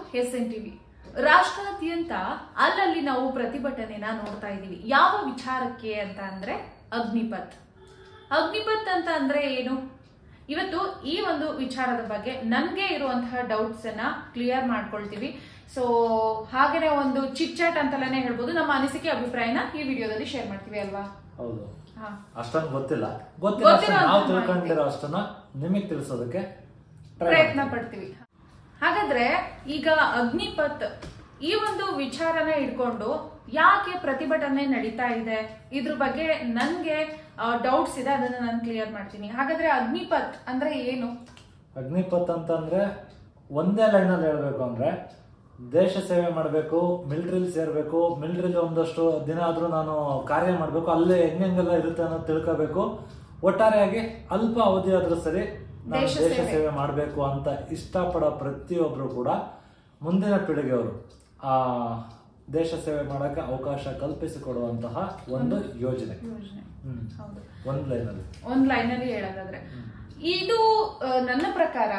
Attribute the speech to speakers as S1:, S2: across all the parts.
S1: S N TV ರಾಷ್ಟ್ರಾದ್ಯಂತ ಅಲ್ಲಲ್ಲಿ ನಾವು ಪ್ರತಿಭಟನೆನ ನೋಡ್ತಾ ಇದ್ದೀವಿ ಯಾವ ವಿಚಾರಕ್ಕೆ ಅಂತ ಅಂದ್ರೆ ಅಗ್ನಿಪಥ್ ಅಗ್ನಿಪಥ್ ಅಂತ ಅಂದ್ರೆ ಏನು ಇವತ್ತು ಈ ಒಂದು ವಿಚಾರದ ಬಗ್ಗೆ ನನ್ಗೆ ಇರುವಂತಹ ಡೌಟ್ಸ್ ಅನ್ನ ಕ್ಲಿಯರ್ ಮಾಡ್ಕೊಳ್ತೀವಿ ಸೊ ಹಾಗೇನೆ ಒಂದು ಚಿಟ್ ಚಾಟ್ ಅಂತಲೇ ಹೇಳ್ಬೋದು ನಮ್ಮ ಅನಿಸಿಕೆ ಅಭಿಪ್ರಾಯನ ಈ ವಿಡಿಯೋದಲ್ಲಿ ಶೇರ್ ಮಾಡ್ತೀವಿ ಅಲ್ವಾ
S2: ಹೌದು
S1: ಹಾ
S2: ಅಷ್ಟೊಂದು ಗೊತ್ತಿಲ್ಲ ಗೊತ್ತಿಲ್ಲ
S1: ಗೊತ್ತಿರೋ
S2: ಅಷ್ಟನ್ನ ನಾವು
S1: ಅಂತ
S2: ತಿಳ್ಕೊಂಡಿರೋ ಅಷ್ಟನ್ನ ನಿಮಗೆ ತಿಳಿಸೋದಕ್ಕೆ try
S1: ಪ್ರಯತ್ನ
S2: ಮಾಡ್ತೀವಿ.
S1: ಪಡ್ತೀವಿ ಹಾಗಾದ್ರೆ ಈಗ ಅಗ್ನಿಪಥ್ ಈ ಒಂದು ವಿಚಾರನ ಇಟ್ಕೊಂಡು ಯಾಕೆ ಪ್ರತಿಭಟನೆ ನಡೀತಾ ಇದೆ ಇದ್ರ ಬಗ್ಗೆ ನನ್ಗೆ ಡೌಟ್ಸ್ ಇದೆ ಅದನ್ನ ನಾನು ಕ್ಲಿಯರ್ ಮಾಡ್ತೀನಿ ಹಾಗಾದ್ರೆ ಅಗ್ನಿಪಥ್ ಅಂದ್ರೆ ಏನು
S2: ಅಗ್ನಿಪಥ್ ಅಂತಂದ್ರೆ ಒಂದೇ ಲೈನಲ್ಲಿ ಹೇಳ್ಬೇಕು ಅಂದ್ರೆ ದೇಶ ಸೇವೆ ಮಾಡಬೇಕು ಮಿಲಿಟರಿಲಿ ಸೇರ್ಬೇಕು ಮಿಲಿಟರಿಲಿ ಒಂದಷ್ಟು ದಿನ ಆದ್ರೂ ನಾನು ಕಾರ್ಯ ಮಾಡಬೇಕು ಅಲ್ಲೇ ಹೆಂಗೆಲ್ಲ ಇರುತ್ತೆ ಅನ್ನೋದು ತಿಳ್ಕೋಬೇಕು ಒಟ್ಟಾರೆಯಾಗಿ ಅಲ್ಪ ಅವಧಿ ಆದ್ರೂ ಸರಿ ನಾನು
S1: ದೇಶ
S2: ದೇಶ
S1: ಸೇವೆ.
S2: ಸೇವೆ ಮಾಡಬೇಕು ಅಂತ ಇಷ್ಟಪಡೋ ಪ್ರತಿಯೊಬ್ರು ಕೂಡ ಮುಂದಿನ ಪೀಳಿಗೆಯವರು ಆ ದೇಶ ಸೇವೆ ಮಾಡಕ್ಕೆ ಅವಕಾಶ ಕಲ್ಪಿಸಿಕೊಡುವಂತಹ ಒಂದು ಯೋಜನೆ
S1: ಯೋಜನೆ
S2: ಹ್ಮ್
S1: ಹೌದು
S2: ಒಂದ್ ಲೈನಲ್ಲಿ
S1: ಒಂದ್ ಲೈನ್ ಅಲ್ಲಿ ಹೇಳೋದಾದ್ರೆ ಇದು ಆ, ನನ್ನ ಪ್ರಕಾರ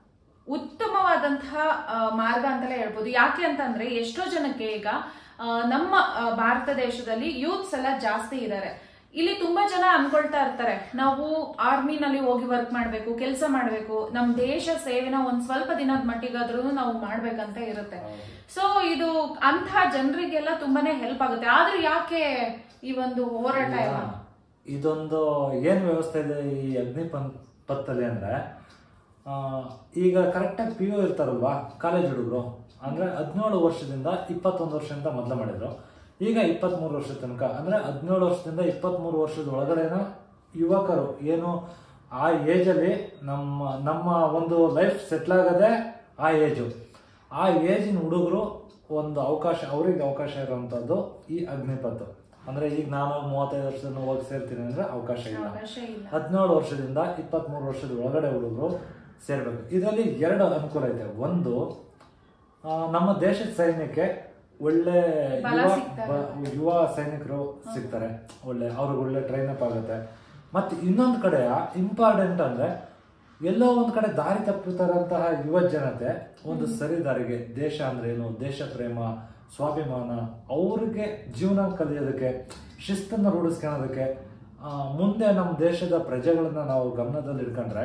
S1: ಉತ್ತಮವಾದಂತಹ ಆ, ಮಾರ್ಗ ಅಂತಲೇ ಹೇಳ್ಬೋದು ಯಾಕೆ ಅಂತಂದ್ರೆ ಎಷ್ಟೋ ಜನಕ್ಕೆ ಈಗ ಆ, ನಮ್ಮ ಆ, ಭಾರತ ದೇಶದಲ್ಲಿ ಯೂತ್ಸ್ ಎಲ್ಲ ಜಾಸ್ತಿ ಇದ್ದಾರೆ ಇಲ್ಲಿ ತುಂಬಾ ಜನ ಅನ್ಕೊಳ್ತಾ ಇರ್ತಾರೆ ನಾವು ಆರ್ಮಿನಲ್ಲಿ ಹೋಗಿ ವರ್ಕ್ ಮಾಡ್ಬೇಕು ಕೆಲಸ ಮಾಡ್ಬೇಕು ನಮ್ ದೇಶ ಸೇವೆನ ಒಂದ್ ಸ್ವಲ್ಪ ದಿನದ ಮಟ್ಟಿಗಾದ್ರೂ ನಾವು ಮಾಡ್ಬೇಕಂತ ಇರುತ್ತೆ ಸೊ ಇದು ಅಂತಹ ಜನರಿಗೆಲ್ಲ ತುಂಬಾನೇ ಹೆಲ್ಪ್ ಆಗುತ್ತೆ ಆದ್ರೆ ಯಾಕೆ ಈ ಒಂದು ಹೋರಾಟ ಎಲ್ಲ
S2: ಇದೊಂದು ಏನ್ ವ್ಯವಸ್ಥೆ ಇದೆ ಈ ಅಗ್ನಿ ಪಂ- ಪಥದಲ್ಲಿ ಅಂದ್ರೆ ಆ, ಈಗ ಕರೆಕ್ಟಾಗಿ ಪಿ ಯು ಇರ್ತಾರಲ್ವಾ ಕಾಲೇಜ್ ಹುಡುಗರು ಅಂದ್ರೆ ಹದಿನೇಳು ವರ್ಷದಿಂದ ಇಪ್ಪತ್ತೊಂದು ವರ್ಷದಿಂದ ಮೊದಲು ಮಾಡಿದ್ರು ಈಗ ಇಪ್ಪತ್ಮೂರು ವರ್ಷದ ತನಕ ಅಂದ್ರೆ ಹದಿನೇಳು ವರ್ಷದಿಂದ ಇಪ್ಪತ್ಮೂರು ವರ್ಷದ ಒಳಗಡೆನ ಯುವಕರು ಏನು ಆ ಏಜಲ್ಲಿ ನಮ್ಮ ನಮ್ಮ ಒಂದು ಲೈಫ್ ಸೆಟ್ಲ್ ಆಗದೆ ಆ ಏಜು ಆ ಏಜಿನ ಹುಡುಗರು ಒಂದು ಅವಕಾಶ ಅವ್ರಿಗೆ ಅವಕಾಶ ಇರುವಂತದ್ದು ಈ ಅಗ್ನಿಪಥ್ ಅಂದ್ರೆ ಈಗ ನಾನು ಮೂವತ್ತೈದು ವರ್ಷದಿಂದ ಹೋಗಿ ಸೇರ್ತೀನಿ ಅಂದ್ರೆ ಅವಕಾಶ ಇಲ್ಲ
S1: ಅವಕಾಶ ಇಲ್ಲ
S2: ಹದಿನೇಳು ವರ್ಷದಿಂದ ಇಪ್ಪತ್ಮೂರು ವರ್ಷದ ಒಳಗಡೆ ಹುಡುಗರು ಸೇರ್ಬೇಕು ಇದರಲ್ಲಿ ಎರಡು ಅನುಕೂಲ ಇದೆ ಒಂದು ಆ, ನಮ್ಮ ದೇಶದ ಸೈನ್ಯಕ್ಕೆ ಒಳ್ಳೆ
S1: ಬಲ
S2: ಯುವ
S1: ಸಿಗ್ತಾರೆ.
S2: ಬ- ಯುವ ಸೈನಿಕರು ಸಿಗ್ತಾರೆ ಒಳ್ಳೆ ಅವ್ರಿಗೆ ಒಳ್ಳೆ ಟ್ರೈನ್ ಅಪ್ ಆಗುತ್ತೆ ಮತ್ತೆ ಇನ್ನೊಂದು ಕಡೆ ಇಂಪಾರ್ಟೆಂಟ್ ಅಂದ್ರೆ ಎಲ್ಲೋ ಒಂದ್ ಕಡೆ ದಾರಿ ತಪ್ಪುತ್ತಾರಂತಹ ಯುವ ಜನತೆ ಒಂದು ಸರಿ ದಾರಿಗೆ ದೇಶ ಅಂದ್ರೆ ಏನು ದೇಶ ಪ್ರೇಮ ಸ್ವಾಭಿಮಾನ ಅವ್ರಿಗೆ ಜೀವನ ಕಲಿಯೋದಕ್ಕೆ ಶಿಸ್ತನ್ನ ರೂಢಿಸ್ಕೊಳ್ಳೋದಕ್ಕೆ ಆ, ಮುಂದೆ ನಮ್ಮ ದೇಶದ ಪ್ರಜೆಗಳನ್ನ ನಾವು ಗಮನದಲ್ಲಿ ಇಟ್ಕೊಂಡ್ರೆ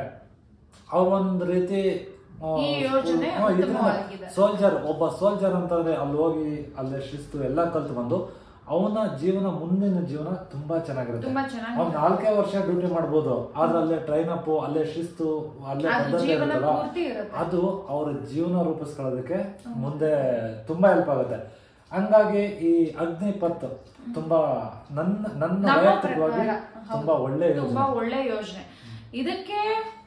S2: ಅವೊಂದು ರೀತಿ ಆ,
S1: ಈ ಯೋಜನೆ
S2: ಆ, ಇದ್ರಿಂದ
S1: ಉತ್ತಮವಾಗಿದೆ.
S2: ಸೋಲ್ಜರ್ ಒಬ್ಬ ಸೋಲ್ಜರ್ ಅಂತಂದ್ರೆ ಅಲ್ಲಿ ಹೋಗಿ ಅಲ್ಲೇ ಶಿಸ್ತು ಎಲ್ಲ ಕಲ್ತು ಬಂದು ಅವನ ಜೀವನ ಮುಂದಿನ ಜೀವನ ತುಂಬಾ ಚೆನ್ನಾಗಿರುತ್ತೆ
S1: ತುಂಬಾ ಚೆನ್ನಾಗಿ
S2: ಅವ್ನು ನಾಲ್ಕೇ ವರ್ಷ ಡ್ಯೂಟಿ ಮಾಡ್ಬೋದು ಆದ್ರೆ ಅಲ್ಲೇ ಟ್ರೈನ್ ಅಪ್ ಅಲ್ಲೇ ಶಿಸ್ತು ಅಲ್ಲೇ
S1: ಅದು
S2: ಬದ್ಧತೆ
S1: ಜೀವನ
S2: ಇರುತ್ತಲ್ಲ,
S1: ಪೂರ್ತಿ ಇರುತ್ತೆ.
S2: ಅದು ಅವ್ರ ಜೀವನ ರೂಪಿಸ್ಕೊಳ್ಳೋದಕ್ಕೆ ಮುಂದೆ ತುಂಬಾ ಹೆಲ್ಪ್ ಆಗುತ್ತೆ ಹಂಗಾಗಿ ಈ ಅಗ್ನಿಪಥ್ ತುಂಬಾ ನನ್ನ ನನ್ನ
S1: ನಮ್ಮ
S2: ವೈಯಕ್ತಿಕವಾಗಿ
S1: ಪ್ರಕಾರ, ಹೌದು.
S2: ತುಂಬಾ ಒಳ್ಳೆ
S1: ತುಂಬಾ
S2: ಯೋಜನೆ
S1: ಒಳ್ಳೆ ಯೋಜನೆ ಇದಕ್ಕೆ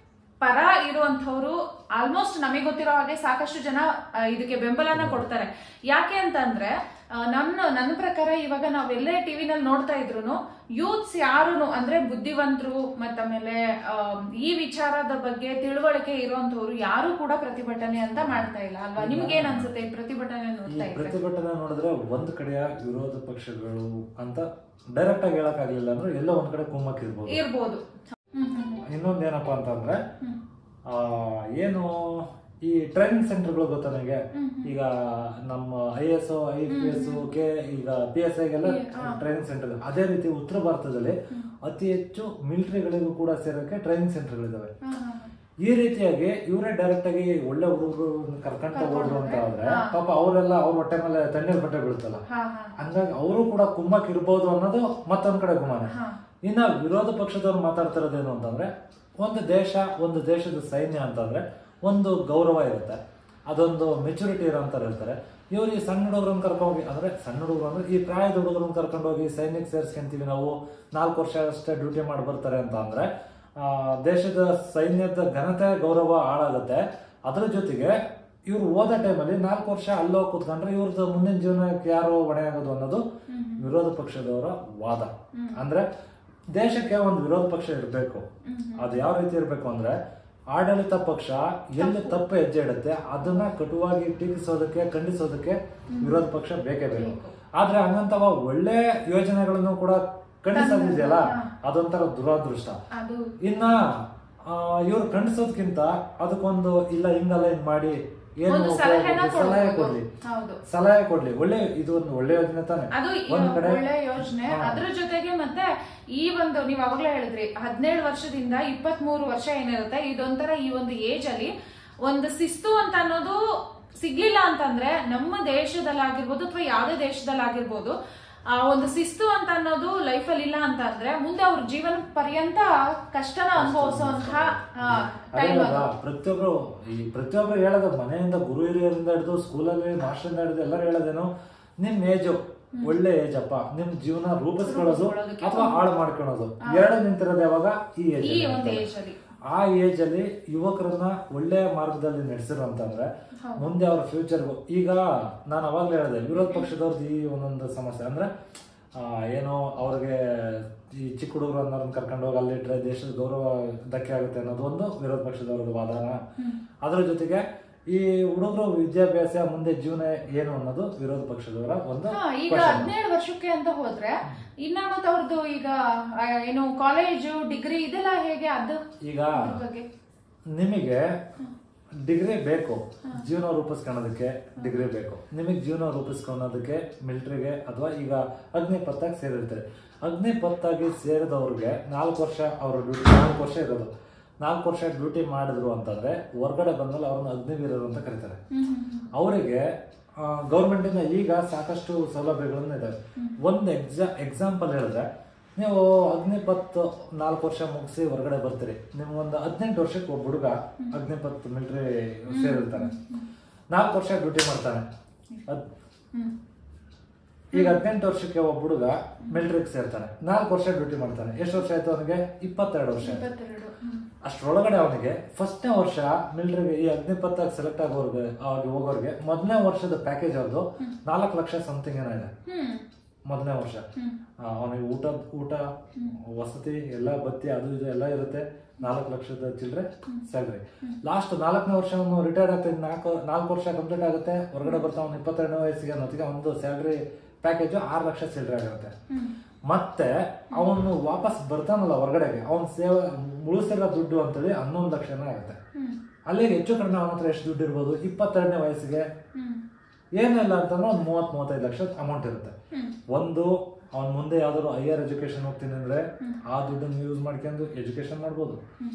S1: ಪರ ಇರುವಂತವ್ರು ಆಲ್ಮೋಸ್ಟ್ ನಮಗೆ ಗೊತ್ತಿರೋ ಹಾಗೆ ಸಾಕಷ್ಟು ಜನ ಆ, ಇದಕ್ಕೆ ಬೆಂಬಲನ ಕೊಡ್ತಾರೆ ಯಾಕೆ ಅಂತಂದ್ರೆ ಆ, ನನ್ನ ನನ್ನ ಪ್ರಕಾರ ಇವಾಗ ನಾವೆಲ್ಲೇ ಟಿವಿನಲ್ಲಿ ನೋಡ್ತಾ ಇದ್ರು ಯೂತ್ಸ್ ಯಾರು ಅಂದ್ರೆ ಬುದ್ಧಿವಂತರು ಮತ್ತಮೇಲೆ ಆ, ಈ ವಿಚಾರದ ಬಗ್ಗೆ ತಿಳುವಳಿಕೆ ಇರುವಂತವ್ರು ಯಾರು ಕೂಡ ಪ್ರತಿಭಟನೆ ಅಂತ ಮಾಡ್ತಾ ಇಲ್ಲ ಅಲ್ವಾ ನಿಮ್ಗೆ ಏನ್ ಅನ್ಸುತ್ತೆ ಈ ಪ್ರತಿಭಟನೆ
S2: ಈ
S1: ನೋಡ್ತಾ ಇದ್ರೆ
S2: ಪ್ರತಿಭಟನೆ ನೋಡಿದ್ರೆ ಒಂದ್ ಕಡೆಯ ವಿರೋಧ ಪಕ್ಷಗಳು ಅಂತ ಡೈರೆಕ್ಟ್ ಆಗಿ ಹೇಳಕ್ ಆಗ್ಲಿಲ್ಲ ಅಂದ್ರೆ ಎಲ್ಲೋ ಒಂದ್ ಕಡೆ ಕುಮ್ಮಕ್ ಇರ್ಬೋದು
S1: ಇರ್ಬೋದು ಹ್ಮ್ ಹ್ಮ್ ಹ್ಮ್.
S2: ಇನ್ನೊಂದ್ ಏನಪ್ಪಾ ಅಂತಂದ್ರೆ
S1: ಹ್ಮ್.
S2: ಆ, ಏನು ಈ ಟ್ರೈನಿಂಗ್ ಸೆಂಟರ್ಗಳು ಗೊತ್ತಾ ನನಗೆ ಈಗ ನಮ್ಮ I S I P S K ಈಗ ಪಿ ಎಸ್ ಐಗೆಲ್ಲ ಟ್ರೈನಿಂಗ್ ಸೆಂಟರ್ ಅದೇ ರೀತಿ ಉತ್ತರ ಭಾರತದಲ್ಲಿ ಅತಿ ಹೆಚ್ಚು ಮಿಲಿಟರಿಗಳಿಗೂ ಕೂಡ ಸೇರೋಕೆ ಟ್ರೈನಿಂಗ್ ಸೆಂಟರ್ಗಳಿದಾವೆ
S1: ಹಾ, ಹಾ, ಹಾ.
S2: ಈ ರೀತಿಯಾಗಿ ಇವರೇ ಡೈರೆಕ್ಟ್ ಆಗಿ ಒಳ್ಳೆ ಹುಡುಗರು ಕರ್ಕೊಂತ ಹೋದ್ರು ಅಂತ ಆದ್ರೆ ಪಾಪ ಅವರೆಲ್ಲ ಅವ್ರ ಹೊಟ್ಟೆ ಮೇಲೆ ತಣ್ಣೀರ್ ಬಟ್ಟೆ ಬೀಳುತ್ತಲ್ಲ
S1: ಹಾ ಹಾ
S2: ಹಂಗಾಗಿ ಅವರು ಕೂಡ ಕುಮ್ಮಕ್ ಇರ್ಬೋದು ಅನ್ನೋದು ಮತ್ತೊಂದ್ ಕಡೆ ಗುಮಾನ
S1: ಹಾ.
S2: ಇನ್ನ ವಿರೋಧ ಪಕ್ಷದವ್ರು ಮಾತಾಡ್ತಿರೋದೇನು ಅಂತಂದ್ರೆ ಒಂದು ದೇಶ ಒಂದು ದೇಶದ ಸೈನ್ಯ ಅಂತಂದ್ರೆ ಒಂದು ಗೌರವ ಇರುತ್ತೆ ಅದೊಂದು ಮೆಚುರಿಟಿ ಇರೋಂಥವ್ರು ಇರ್ತಾರೆ ಇವ್ರು ಈ ಸಣ್ಣ ಹುಡುಗರನ್ನ ಕರ್ಕೊಂಡೋಗಿ ಅಂದ್ರೆ ಸಣ್ಣ ಹುಡುಗರು ಅಂದ್ರೆ ಈ ಪ್ರಾಯದ ಹುಡುಗರನ್ನ ಕರ್ಕೊಂಡೋಗಿ ಸೈನ್ಯಕ್ಕೆ ಸೇರಿಸ್ಕೊಂತೀವಿ ನಾವು ನಾಲ್ಕು ವರ್ಷ ಅಷ್ಟೇ ಡ್ಯೂಟಿ ಮಾಡಿ ಬರ್ತಾರೆ ಅಂತ ಅಂದ್ರೆ ಆ, ದೇಶದ ಸೈನ್ಯದ ಘನತೆ ಗೌರವ ಹಾಳಾಗುತ್ತೆ ಅದ್ರ ಜೊತೆಗೆ ಇವ್ರು ಓದೋ ಟೈಮಲ್ಲಿ ನಾಲ್ಕು ವರ್ಷ ಅಲ್ಲೋ ಕೂತ್ಕೊಂಡ್ರೆ ಇವ್ರದ್ದು ಮುಂದಿನ ಜೀವನಕ್ಕೆ ಯಾರು ಹೊಣೆ ಆಗೋದು ಅನ್ನೋದು ವಿರೋಧ ಪಕ್ಷದವರ ವಾದ ಅಂದ್ರೆ ದೇಶಕ್ಕೆ ಒಂದು ವಿರೋಧ ಪಕ್ಷ ಇರಬೇಕು ಅದು ಯಾವ ರೀತಿ ಇರಬೇಕು ಅಂದ್ರೆ ಆಡಳಿತ ಪಕ್ಷ ಎಲ್ಲಿ ತಪ್ಪು ಹೆಜ್ಜೆ ಇಡುತ್ತೆ ಅದನ್ನ ಕಟುವಾಗಿ ಟೀಕಿಸೋದಕ್ಕೆ ಖಂಡಿಸೋದಕ್ಕೆ ವಿರೋಧ ಪಕ್ಷ ಬೇಕೇ ಬೇಕು ಆದ್ರೆ ಹಂಗಂತವ ಒಳ್ಳೆ ಯೋಜನೆಗಳನ್ನು ಕೂಡ ಖಂಡಿಸೋದಿದೆಯಲ್ಲ ಅದೊಂಥರ ದುರಾದೃಷ್ಟ
S1: ಅದು
S2: ಇನ್ನ ಇವ್ರು ಖಂಡಿಸೋದ್ಕಿಂತ ಅದಕ್ಕೊಂದು ಇಲ್ಲ ಹಿಂಗಲ್ಲ ಹಿಂಗ್ ಮಾಡಿ ಏನು
S1: ಒಂದು ಸಲಹೆನ
S2: ಸಲಹೆ
S1: ಕೊಡ್ಬೋದು.
S2: ಕೊಡ್ಲಿ
S1: ಹೌದು
S2: ಸಲಹೆ ಕೊಡ್ಲಿ ಒಳ್ಳೆ ಇದು ಒಂದು ಒಳ್ಳೆ ಯೋಜನೆ ತಾನೆ
S1: ಅದು ಈ
S2: ಒಂದ್ ಕಡೆ
S1: ಒಳ್ಳೆ ಯೋಜನೆ ಅದ್ರ ಜೊತೆಗೆ ಮತ್ತೆ ಈ ಒಂದು ನೀವ್ ಅವಾಗ್ಲೇ ಹೇಳಿದ್ರಿ ಹದಿನೇಳು ವರ್ಷದಿಂದ ಇಪ್ಪತ್ತ್ ಮೂರು ವರ್ಷ ಏನಿರುತ್ತೆ ಇದೊಂಥರ ಈ ಒಂದು ಏಜ್ ಅಲ್ಲಿ ಒಂದು ಶಿಸ್ತು ಅಂತ ಅನ್ನೋದು ಸಿಗ್ಲಿಲ್ಲ ಅಂತಂದ್ರೆ ನಮ್ಮ ದೇಶದಲ್ಲಾಗಿರ್ಬೋದು ಅಥವಾ ಯಾವ್ದೇ ದೇಶದಲ್ಲಾಗಿರ್ಬೋದು ಆ ಒಂದು ಶಿಸ್ತು ಅಂತ ಅನ್ನೋದು ಲೈಫಲ್ಲಿ ಇಲ್ಲ ಅಂತ ಅಂದ್ರೆ ಮುಂದೆ ಅವ್ರ ಜೀವನ ಪರ್ಯಂತ ಕಷ್ಟನ ಅನುಭವಿಸುವಂತಹ
S2: ಅದೇ
S1: ಟೈಮ್
S2: ಅಲ್ವಾ, ಪ್ರತಿಯೊಬ್ರು ಈ ಪ್ರತಿಯೊಬ್ರು ಹೇಳೋದು ಮನೆಯಿಂದ ಗುರು ಹಿರಿಯರಿಂದ ಹಿಡಿದು ಸ್ಕೂಲಲ್ಲಿ ಮಾಸ್ಟರಿಂದ ಹಿಡಿದು ಎಲ್ಲರೂ ಹೇಳೋದೇನು ನಿಮ್ ಏಜು ಒಳ್ಳೆ ಏಜ್ ಅಪ್ಪ ನಿಮ್ ಜೀವನ ರೂಪಿಸ್ಕೊಳ್ಳೋದು
S1: ರೂಪಿಸ್ಕೊಳ್ಳೋದಕ್ಕೆ
S2: ಅಥವಾ ಹಾಳು ಮಾಡ್ಕೊಳ್ಳೋದು ಎರಡು ನಿಂತಿರೋದು ಯಾವಾಗ ಈ ಏಜ್
S1: ಈ ಒಂದು ಏಜ್ ಅಲ್ಲಿ
S2: ಆ ಏಜ್ ಅಲ್ಲಿ ಯುವಕರನ್ನ ಒಳ್ಳೆಯ ಮಾರ್ಗದಲ್ಲಿ ನಡೆಸಿರು ಅಂತಂದ್ರೆ ಮುಂದೆ ಅವ್ರ ಫ್ಯೂಚರ್ಗೂ ಈಗ ನಾನು ಅವಾಗ್ಲೇ ಹೇಳಿದೆ ವಿರೋಧ ಪಕ್ಷದವ್ರದ್ದು ಈ ಒಂದೊಂದು ಸಮಸ್ಯೆ ಅಂದ್ರೆ ಆ, ಏನೋ ಅವ್ರಿಗೆ ಈ ಚಿಕ್ಕ ಹುಡುಗರು ಅನ್ನೋರನ್ನ ಕರ್ಕೊಂಡು ಹೋಗಿ ಅಲ್ಲಿಟ್ರೆ ದೇಶದ ಗೌರವ ಧಕ್ಕೆ ಆಗುತ್ತೆ ಅನ್ನೋದು ಒಂದು ವಿರೋಧ ಪಕ್ಷದವ್ರದ್ದು ವಾದನ ಅದ್ರ ಜೊತೆಗೆ ಈ ಹುಡುಗರು ವಿದ್ಯಾಭ್ಯಾಸ ಮುಂದೆ ಜೀವನ ಏನು ಅನ್ನೋದು ವಿರೋಧ ಪಕ್ಷದವರ ಒಂದು
S1: ಹಾ, ಈಗ ಹದಿನೇಳು ವರ್ಷಕ್ಕೆ ಅಂತ ಹೋದ್ರೆ ಇನ್ನ ಮತ್ತೆ ಅವ್ರದ್ದು ಈಗ ಆ, ಏನು ಕಾಲೇಜು ಡಿಗ್ರಿ ಇದೆಲ್ಲ ಹೇಗೆ ಅದು
S2: ಈಗ
S1: ಅದ್ರ ಬಗ್ಗೆ
S2: ನಿಮಗೆ ಡಿಗ್ರಿ ಬೇಕು ಜೀವನ ರೂಪಿಸ್ಕೊಳ್ಳೋದಕ್ಕೆ ಡಿಗ್ರಿ ಬೇಕು ನಿಮಗೆ ಜೀವನ ರೂಪಿಸ್ಕೊಳ್ಳೋದಕ್ಕೆ ಮಿಲಿಟರಿಗೆ ಅಥವಾ ಈಗ ಅಗ್ನಿಪಥಕ್ಕೆ ಸೇರಿರ್ತಾರೆ ಅಗ್ನಿಪಥಾಗಿ ಸೇರಿದವ್ರಿಗೆ ನಾಲ್ಕು ವರ್ಷ ಅವ್ರ ಡ್ಯೂಟಿ ನಾಲ್ಕು ವರ್ಷ ಇರೋದು ನಾಲ್ಕು ವರ್ಷ ಡ್ಯೂಟಿ ಮಾಡಿದ್ರು ಅಂತಂದ್ರೆ ಹೊರಗಡೆ ಬಂದ್ಮೇಲೆ ಅವ್ರನ್ನ ಅಗ್ನಿವೀರರು ಅಂತ ಕರೀತಾರೆ ಅವರಿಗೆ ಗೌರ್ಮೆಂಟಿಂದ ಈಗ ಸಾಕಷ್ಟು ಸೌಲಭ್ಯಗಳನ್ನು ಇದಾವೆ ಒಂದು ಎಕ್ಸಾ ಎಕ್ಸಾಂಪಲ್ ಹೇಳಿದ್ರೆ ನೀವು ಅಗ್ನಿಪತ್ ನಾಲ್ಕು ವರ್ಷ ಮುಗಿಸಿ ಹೊರಗಡೆ ಬರ್ತೀರಿ ನಿಮ್ಗೊಂದು ಹದಿನೆಂಟು ವರ್ಷಕ್ಕೆ ಒಬ್ಬ ಹುಡುಗ ಅಗ್ನಿಪತ್ ಮಿಲಿಟರಿ ಸೇರಿರ್ತಾನೆ ನಾಲ್ಕು ವರ್ಷ ಡ್ಯೂಟಿ ಮಾಡ್ತಾನೆ ಅದ್-
S1: ಹ್ಮ್
S2: ಈಗ ಹದಿನೆಂಟು ವರ್ಷಕ್ಕೆ ಒಬ್ಬ ಹುಡುಗ ಮಿಲಿಟರಿಗೆ ಸೇರ್ತಾನೆ ನಾಲ್ಕು ವರ್ಷ ಡ್ಯೂಟಿ ಮಾಡ್ತಾನೆ ಎಷ್ಟು ವರ್ಷ ಆಯ್ತು ಅವನಿಗೆ ಇಪ್ಪತ್ತೆರಡು ವರ್ಷ ಆಯ್ತು
S1: ಇಪ್ಪತ್ತೆರಡು ಹ್ಮ್.
S2: ಅಷ್ಟರೊಳಗಡೆ ಅವನಿಗೆ ಫಸ್ಟ್ನೇ ವರ್ಷ ಮಿಲಿಟರಿಗೆ ಈ ಅಗ್ನಿಪಥಕ್ಕೆ ಸೆಲೆಕ್ಟ್ ಆಗೋರ್ಗೆ ಆಗಿ ಹೋಗೋರ್ಗೆ ಮೊದಲನೇ ವರ್ಷದ ಪ್ಯಾಕೇಜ್ ಅವ್ರದ್ದು ನಾಲ್ಕು ಲಕ್ಷ ಸಮಥಿಂಗ್ ಏನೋ ಇದೆ
S1: ಹ್ಮ್
S2: ಮೊದಲನೇ ವರ್ಷ
S1: ಹ್ಮ್.
S2: ಆ, ಅವನಿಗೆ ಊಟ ಊಟ ವಸತಿ ಎಲ್ಲ ಬತ್ತಿ ಅದು ಇದು ಎಲ್ಲ ಇರುತ್ತೆ ನಾಲ್ಕು ಲಕ್ಷದ ಚಿಲ್ಲರೆ ಸ್ಯಾಲ್ರಿ ಲಾಸ್ಟ್ ನಾಲ್ಕನೇ ವರ್ಷ ಅವನು ರಿಟೈರ್ಡ್ ಆಗ್ತಾನೆ ನಾಲ್ಕು ನಾಲ್ಕು ವರ್ಷ ಕಂಪ್ಲೀಟ್ ಆಗುತ್ತೆ ಹೊರಗಡೆ ಬರ್ತಾ ಅವ್ನು ಇಪ್ಪತ್ತೆರಡನೇ ವಯಸ್ಸಿಗೆ ಅನ್ನೋತ್ತಿಗೆ ಒಂದು ಸ್ಯಾಲ್ರಿ ಪ್ಯಾಕೇಜು ಆರು ಲಕ್ಷ ಚಿಲ್ಲರೆ ಆಗಿರುತ್ತೆ
S1: ಹ್ಮ್.
S2: ಮತ್ತೆ ಅವನು ವಾಪಸ್ ಬರ್ತಾನಲ್ಲ ಹೊರಗಡೆಗೆ ಅವನ ಸೇವೆ ಉಳಿಸಿರೋ ದುಡ್ಡು ಅಂತೇಳಿ ಹನ್ನೊಂದು ಲಕ್ಷನೇ ಆಗುತ್ತೆ
S1: ಹ್ಮ್.
S2: ಅಲ್ಲಿಗೆ ಹೆಚ್ಚು ಕಡಿಮೆ ಅವನ ಹತ್ರ ಎಷ್ಟು ದುಡ್ಡು ಇರ್ಬೋದು ಇಪ್ಪತ್ತೆರಡನೇ ವಯಸ್ಸಿಗೆ
S1: ಹ್ಮ್.
S2: ಏನಿಲ್ಲ ಅಂತಂದ್ರೆ ಒಂದು ಮೂವತ್ತ್ ಮೂವತ್ತೈದು ಲಕ್ಷ ಅಮೌಂಟ್ ಇರುತ್ತೆ
S1: ಹ್ಮ್.
S2: ಒಂದು ಅವ್ನು ಮುಂದೆ ಯಾವ್ದಾದ್ರು ಹೈಯರ್ ಎಜುಕೇಶನ್ ಹೋಗ್ತೀನಿ ಅಂದ್ರೆ ಆ ದುಡ್ಡನ್ನು ಯೂಸ್ ಮಾಡ್ಕೊಂಡು ಎಜುಕೇಶನ್ ಮಾಡ್ಬೋದು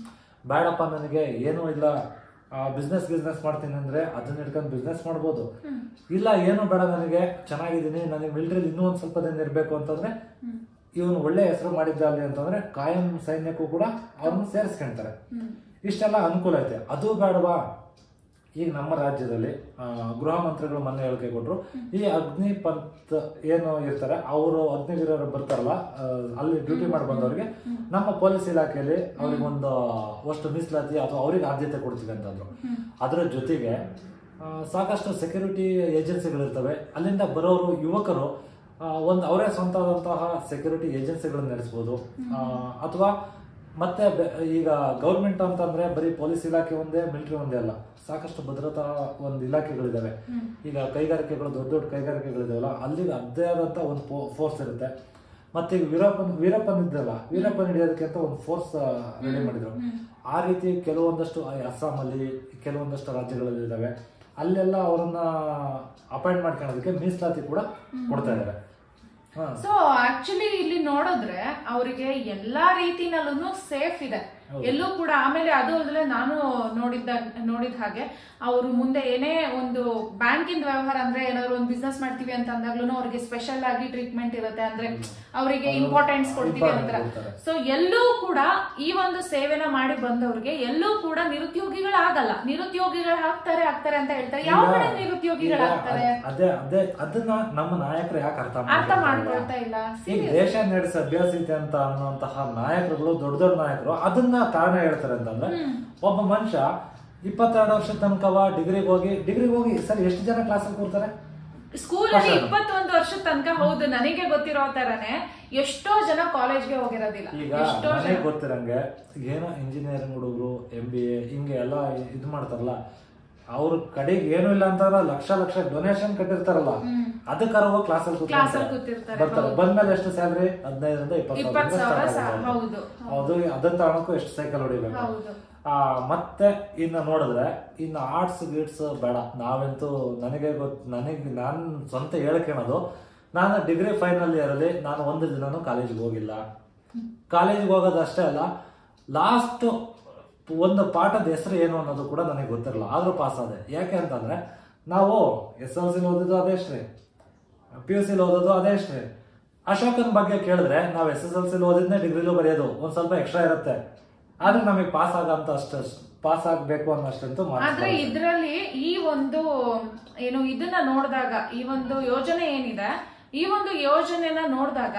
S2: ಬೇಡಪ್ಪ ನನಗೆ ಏನೂ ಇಲ್ಲ ಬಿಸ್ನೆಸ್ ಬಿಸ್ನೆಸ್ ಮಾಡ್ತೀನಿ ಅಂದ್ರೆ ಅದನ್ನ ಹಿಡ್ಕೊಂಡು ಬಿಸ್ನೆಸ್ ಮಾಡ್ಬೋದು ಇಲ್ಲ ಏನು ಬೇಡ ನನಗೆ ಚೆನ್ನಾಗಿದ್ದೀನಿ ನನಗೆ ಮಿಲಿಟರಿ ಇನ್ನೂ ಒಂದು ಸ್ವಲ್ಪ ದಿನ ಇರಬೇಕು ಅಂತಂದ್ರೆ ಇವನು ಒಳ್ಳೆ ಹೆಸರು ಮಾಡಿದ್ದ ಅಲ್ಲಿ ಅಂತಂದ್ರೆ ಕಾಯಂ ಸೈನ್ಯಕ್ಕೂ ಕೂಡ ಅವ್ರನ್ನ ಸೇರಿಸ್ಕೊಂತಾರೆ
S1: ಹ್ಮ್.
S2: ಇಷ್ಟೆಲ್ಲ ಅನುಕೂಲ ಐತೆ ಅದು ಬೇಡವಾ ಈಗ ನಮ್ಮ ರಾಜ್ಯದಲ್ಲಿ ಆ, ಗೃಹ ಮಂತ್ರಿಗಳು ಮೊನ್ನೆ ಹೇಳಿಕೆ ಕೊಟ್ಟರು ಈ ಅಗ್ನಿಪಂತ್ ಏನು ಇರ್ತಾರೆ ಅವರು ಅಗ್ನಿವೀರರು ಬರ್ತಾರಲ್ಲ ಆ, ಅಲ್ಲಿ ಡ್ಯೂಟಿ ಮಾಡಿ ಬಂದವ್ರಿಗೆ ನಮ್ಮ ಪೊಲೀಸ್ ಇಲಾಖೆಯಲ್ಲಿ ಅವ್ರಿಗೆ ಒಂದು ಅಷ್ಟು ಮೀಸಲಾತಿ ಅಥವಾ ಅವ್ರಿಗೆ ಆದ್ಯತೆ ಕೊಡ್ತೀವಿ ಅಂತಂದ್ರು ಅದರ ಜೊತೆಗೆ ಆ, ಸಾಕಷ್ಟು ಸೆಕ್ಯೂರಿಟಿ ಏಜೆನ್ಸಿಗಳಿರ್ತವೆ ಅಲ್ಲಿಂದ ಬರೋರು ಯುವಕರು ಆ, ಒಂದು ಅವರೇ ಸ್ವಂತವಾದಂತಹ ಸೆಕ್ಯೂರಿಟಿ ಏಜೆನ್ಸಿಗಳನ್ನ ನಡೆಸ್ಬೋದು ಆ, ಅಥವಾ ಮತ್ತೆ ಬೆ- ಈಗ ಗೌರ್ಮೆಂಟ್ ಅಂತಂದ್ರೆ ಬರೀ ಪೊಲೀಸ್ ಇಲಾಖೆ ಒಂದೇ ಮಿಲಿಟರಿ ಒಂದೇ ಅಲ್ಲ ಸಾಕಷ್ಟು ಭದ್ರತಾ ಒಂದು ಇಲಾಖೆಗಳಿದಾವೆ ಈಗ ಕೈಗಾರಿಕೆಗಳು ದೊಡ್ಡ ದೊಡ್ಡ ಕೈಗಾರಿಕೆಗಳಿದಾವಲ್ಲ ಅಲ್ಲಿ ಅದೇ ಆದಂತ ಒಂದು ಫೋರ್ಸ್ ಇರುತ್ತೆ ಮತ್ತೆ ಈಗ ವೀರಪ್ಪನ್ ವೀರಪ್ಪನ್ ಇದ್ದಲ್ಲ ವೀರಪ್ಪನ್ ಹಿಡಿಯೋದಕ್ಕೆ ಅಂತ ಒಂದು ಫೋರ್ಸ್ ರೆಡಿ ಮಾಡಿದ್ರು ಆ ರೀತಿ ಕೆಲವೊಂದಷ್ಟು ಆ ಅಸ್ಸಾಮಲ್ಲಿ ಕೆಲವೊಂದಷ್ಟು ರಾಜ್ಯಗಳಲ್ಲಿ ಇದಾವೆ ಅಲ್ಲೆಲ್ಲ ಅವರನ್ನ ಅಪಾಯಿಂಟ್ ಮಾಡ್ಕೊಳ್ಳೋದಕ್ಕೆ ಮೀಸಲಾತಿ ಕೂಡ ಕೊಡ್ತಾ ಇದ್ದಾರೆ ಹಾ
S1: ಸೊ ಆಕ್ಚುಲಿ ಇಲ್ಲಿ ನೋಡಿದ್ರೆ ಅವರಿಗೆ ಎಲ್ಲಾ ರೀತಿನಲ್ಲೂ ಸೇಫ್ ಇದೆ ಎಲ್ಲೂ ಕೂಡ ಆಮೇಲೆ ಅದು ಅಲ್ಲದೆ ನಾನು ನೋಡಿದ್ದ ನೋಡಿದ ಹಾಗೆ ಅವರು ಮುಂದೆ ಏನೇ ಒಂದು ಬ್ಯಾಂಕಿಂದ ವ್ಯವಹಾರ ಅಂದ್ರೆ ಏನಾದ್ರು ಒಂದು ಬಿಸ್ನೆಸ್ ಮಾಡ್ತೀವಿ ಅಂತ ಅಂದಾಗ್ಲೂ ಅವ್ರಿಗೆ ಸ್ಪೆಷಲ್ ಆಗಿ ಟ್ರೀಟ್ಮೆಂಟ್ ಇರುತ್ತೆ ಅಂದ್ರೆ ಅವರಿಗೆ ಇಂಪಾರ್ಟೆನ್ಸ್ ಕೊಡ್ತೀವಿ
S2: Importance
S1: ಅಂತ
S2: ಕೊಡ್ತಾರೆ.
S1: ಸೊ ಎಲ್ಲೂ ಕೂಡ ಈ ಒಂದು ಸೇವೆನ ಮಾಡಿ ಬಂದವ್ರಿಗೆ ಎಲ್ಲೂ ಕೂಡ ನಿರುದ್ಯೋಗಿಗಳಾಗಲ್ಲ ನಿರುದ್ಯೋಗಿಗಳು ಆಗ್ತಾರೆ ಆಗ್ತಾರೆ ಅಂತ ಹೇಳ್ತಾರೆ ಯಾವ ಕಡೆ
S2: ಈಗ
S1: ನಿರುದ್ಯೋಗಿಗಳಾಗ್ತಾರೆ
S2: ಅದ್- ಅದೇ ಅದೇ ಅದನ್ನ ನಮ್ಮ ನಾಯಕರು ಯಾಕೆ ಅರ್ಥ
S1: ಅರ್ಥ
S2: ಮಾಡ್ಕೊಳ್ತಾ ಇಲ್ಲ?
S1: ಮಾಡ್ಕೊಳ್ತಾ ಇಲ್ಲ
S2: ಈಗ ದೇಶ ನಡೆಸ ಅಭ್ಯಾಸ ಐತೆ ಅಂತ ಅನ್ನುವಂತಹ ನಾಯಕರುಗಳು ದೊಡ್ಡ ದೊಡ್ಡ ನಾಯಕರು ಅದನ್ನ ಕಾರಣ ಹೇಳ್ತಾರೆ ಅಂತಂದ್ರೆ ಒಬ್ಬ ಮನುಷ್ಯ ಇಪ್ಪತ್ತೆರಡು ವರ್ಷದ ತನಕವ ಡಿಗ್ರಿಗೆ ಹೋಗಿ ಡಿಗ್ರಿಗೆ ಹೋಗಿ ಸರ್ ಎಷ್ಟು ಜನ ಕ್ಲಾಸಲ್ಲಿ ಕೂರ್ತಾರೆ
S1: ಸ್ಕೂಲ್ ಅಲ್ಲಿ ಇಪ್ಪತ್ತೊಂದು ವರ್ಷದ ತನಕ ಹೌದು ನನಗೆ ಗೊತ್ತಿರೋ ತರನೇ ಎಷ್ಟೋ ಜನ ಕಾಲೇಜ್ಗೆ ಹೋಗಿರೋದಿಲ್ಲ
S2: ಈಗ
S1: ಎಷ್ಟೋ ಜನ
S2: ನನಗೆ ಗೊತ್ತಿರಂಗೆ ಏನೋ ಇಂಜಿನಿಯರಿಂಗ್ ಹುಡುಗರು ಎಂ ಬಿ ಎ ಹಿಂಗೆ ಎಲ್ಲ ಇದು ಮಾಡ್ತಾರಲ್ಲ ಅವ್ರ ಕಡೆಗೆ ಏನು ಇಲ್ಲ ಅಂತಂದ್ರೆ ಲಕ್ಷ ಲಕ್ಷ ಡೊನೇಷನ್ ಕಟ್ಟಿರ್ತಾರಲ್ಲ ಅದಕ್ಕಾರ ಹೋಗಿ ಕ್ಲಾಸಲ್ಲಿ
S1: ಕ್ಲಾಸಲ್ಲಿ ಕೂತಿರ್ತಾರೆ,
S2: ಬರ್ತಾರೆ ಬಂದ್ಮೇಲೆ ಎಷ್ಟು ಸ್ಯಾಲ್ರಿ ಹದಿನೈದರಿಂದ ಇಪ್ಪತ್ತು
S1: ಇಪ್ಪತ್ತು ಸಾವಿರ
S2: ಸಾವಿರ
S1: ಸಾ- ಹೌದು
S2: ಹೌದು ಅದನ್ನ ತಗೊಳಕ್ಕೂ ಎಷ್ಟು ಸೈಕಲ್ ಹೊಡಿಬೇಕು
S1: ಹೌದು
S2: ಆ ಮತ್ತೆ ಇನ್ನು ನೋಡಿದ್ರೆ ಇನ್ನು ಆರ್ಟ್ಸ್ ಗೀಟ್ಸ್ ಬೇಡ ನಾವಂತೂ ನನಗೆ ಗೊತ್ತು ನನಗೆ ನಾನು ಸ್ವಂತ ಹೇಳ್ಕೊಳೋದು ನಾನು ಡಿಗ್ರಿ ಫೈನಲ್ ಇಯರಲ್ಲಿ ನಾನು ಒಂದು ದಿನನೂ ಕಾಲೇಜಿಗೆ ಹೋಗಿಲ್ಲ ಕಾಲೇಜಿಗೆ ಹೋಗೋದು ಅಷ್ಟೇ ಅಲ್ಲ ಲಾಸ್ಟ್ ಒಂದು ಪಾಠದ ಹೆಸರು ಏನು ಅನ್ನೋದು ಕೂಡ ನನಗೆ ಗೊತ್ತಿರಲ್ಲ ಆದ್ರೂ ಪಾಸ್ ಆದೆ ಯಾಕೆ ಅಂತಂದ್ರೆ ನಾವು ಎಸ್ ಎಲ್ ಸಿಲಿ ಓದಿದ್ದು ಅದೇ ಅಷ್ಟೇ ಪಿ ಯು ಸಿಲಿ ಓದೋದು ಅದೇ ಅಷ್ಟೇ ಅಶೋಕನ್ ಬಗ್ಗೆ ಕೇಳಿದ್ರೆ ನಾವು ಎಸ್ ಎಸ್ ಎಲ್ ಸಿಲಿ ಓದಿದ್ನೇ ಡಿಗ್ರಿಲೂ ಬರೆಯೋದು ಒಂದ್ ಸ್ವಲ್ಪ ಎಕ್ಸ್ಟ್ರಾ ಇರುತ್ತೆ ಆದ್ರೆ ನಮಗೆ ಪಾಸ್ ಆಗಂತ ಅಷ್ಟು ಪಾಸ್ ಆಗ್ಬೇಕು ಅನ್ನೋಷ್ಟಂತೂ
S1: ಆದ್ರೆ
S2: ಮಾತ್ರ
S1: ಇದ್ರಲ್ಲಿ ಈ ಒಂದು ಏನು ಇದನ್ನ ನೋಡಿದಾಗ ಈ ಒಂದು ಯೋಜನೆ ಏನಿದೆ ಈ ಒಂದು ಯೋಜನೆನ ನೋಡಿದಾಗ